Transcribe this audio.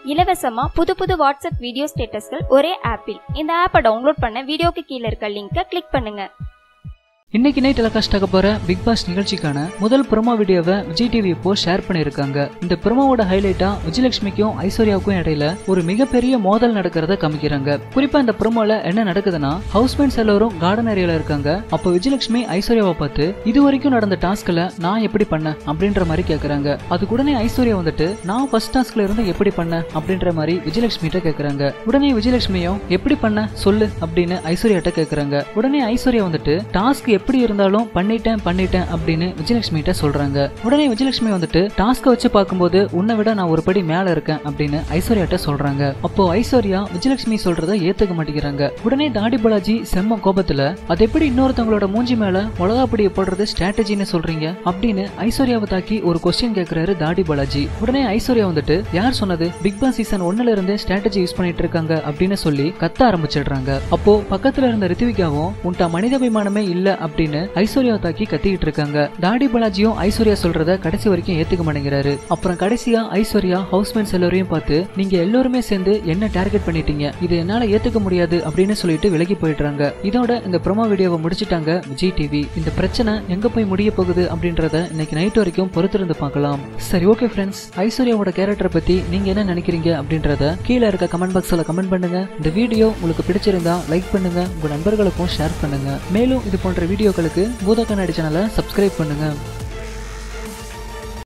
இலவசமா புது புது வாட்ஸ்அப் வீடியோ ஸ்டேட்டஸ்கள் ஒரே ஆப்பில் இந்த ஆப்பை டவுன்லோட் பண்ண வீடியோக்கு கீழே இருக்க லிங்கை கிளிக் பண்ணுங்க இன்னைக்கு நைட் டெலிகாஸ்ட் ஆக போற பிக் பாஸ் நிகழ்ச்சிக்கான முதல் ப்ரோமோ வீடியோவை விஜய் டிவி இப்போ ஷேர் பண்ணியிருக்காங்க இந்த ப்ரோமோவோட ஹைலைட்டா விஜயலட்சுமிக்கும் ஐஸ்வர்யாவுக்கும் இடையில ஒரு மிகப்பெரிய மோதல் நடக்கிறத காமிக்கிறாங்க குறிப்பா இந்த ப்ரோமோல என்ன நடக்குதுன்னா ஹவுஸ்மேட்ஸ் எல்லாரும் கார்டன் ஏரியால இருக்காங்க அப்போ விஜயலட்சுமி ஐஸ்வர்யாவை பார்த்து இது வரைக்கும் நடந்த டாஸ்க்ல நான் எப்படி பண்ணேன் அப்படின்ற மாதிரி கேக்குறாங்க அதுக்கு உடனே ஐஸ்வர்யா வந்துட்டு நான் ஃபர்ஸ்ட் டாஸ்க்ல இருந்து எப்படி பண்ணேன் அப்படின்ற மாதிரி விஜயலட்சுமி கிட்ட கேக்குறாங்க உடனே விஜயலட்சுமியும் எப்படி பண்ண சொல்லு அப்படின்னு ஐஸ்வர்யாட்ட கேக்குறாங்க உடனே ஐஸ்வர்யா வந்துட்டு டாஸ்க் எப்படி இருந்தாலும் பண்ணிட்டேன் பண்ணிட்டேன் அப்படின்னு விஜயலட்சுமி கிட்ட சொல்றாங்க உடனே விஜயலட்சுமி வந்துட்டு டாஸ்க வச்சு பார்க்கும்போது உன்னை விட நான் ஒரு படி மேல இருக்கேன் அப்படின்னு ஐஸ்வர்யாட்ட சொல்றாங்க அப்போ ஐஸ்வர்யா விஜயலட்சுமி சொல்றத ஏத்துக்க மாட்டேங்கிறாங்க உடனே தாடி பாலாஜி செம்ம கோபத்துல அது எப்படி இன்னொருத்தவங்களோட மூஞ்சி மேல மிளகாப்பொடியை போடுறது ஸ்ட்ராட்டஜின்னு சொல்றீங்க அப்படின்னு ஐஸ்வர்யாவை தாக்கி ஒரு கொஸ்டின் கேக்குறாரு தாடி பாலாஜி உடனே ஐஸ்வர்யா வந்துட்டு யார் சொன்னது பிக் பாஸ் சீசன் ஒன்னுல இருந்தே ஸ்ட்ராட்டஜி யூஸ் பண்ணிட்டு இருக்காங்க அப்படின்னு சொல்லி கத்த ஆரம்பிச்சிடுறாங்க அப்போ பக்கத்துல இருந்த ரித்விகாவும் உன்ட்ட மனிதாபிமானமே இல்ல அப்படின்னு ஐஸ்வர்யாவை தாக்கி கத்திக்கிட்டு இருக்காங்க தாடி பாலாஜியும் ஐஸ்வர்யா சொல்றத கடைசி வரைக்கும் ஏத்துக்க மாட்டேங்கிறாரு அப்புறம் கடைசியா ஐஸ்வர்யா ஹவுஸ்மேட்ஸ் எல்லாரையும் பார்த்து நீங்க எல்லாருமே சேர்ந்து என்ன டார்கெட் பண்ணிட்டீங்க இது என்னால ஏத்துக்க முடியாது அப்படின்னு சொல்லிட்டு விலகி போயிடுறாங்க இதோட இந்த ப்ரோமோ வீடியோவை முடிச்சிட்டாங்க விஜய் டிவி இந்த பிரச்சனை எங்க போய் முடிய போகுது அப்படின்றத இன்னைக்கு நைட் வரைக்கும் பொறுத்திருந்து பார்க்கலாம் சரி ஓகே ஃப்ரெண்ட்ஸ் ஐஸ்வர்யாவோட கேரக்டரை பத்தி நீங்க என்ன நினைக்கிறீங்க அப்படின்றத கீழே இருக்க கமெண்ட் பாக்ஸ்ல கமெண்ட் பண்ணுங்க இந்த வீடியோ உங்களுக்கு பிடிச்சிருந்தா லைக் பண்ணுங்க உங்க நண்பர்களுக்கும் ஷேர் பண்ணுங்க மேலும் இது போன்ற வீடியோக்களுக்கு பூத கண்ணாடி சேனலை சப்ஸ்கிரைப் பண்ணுங்க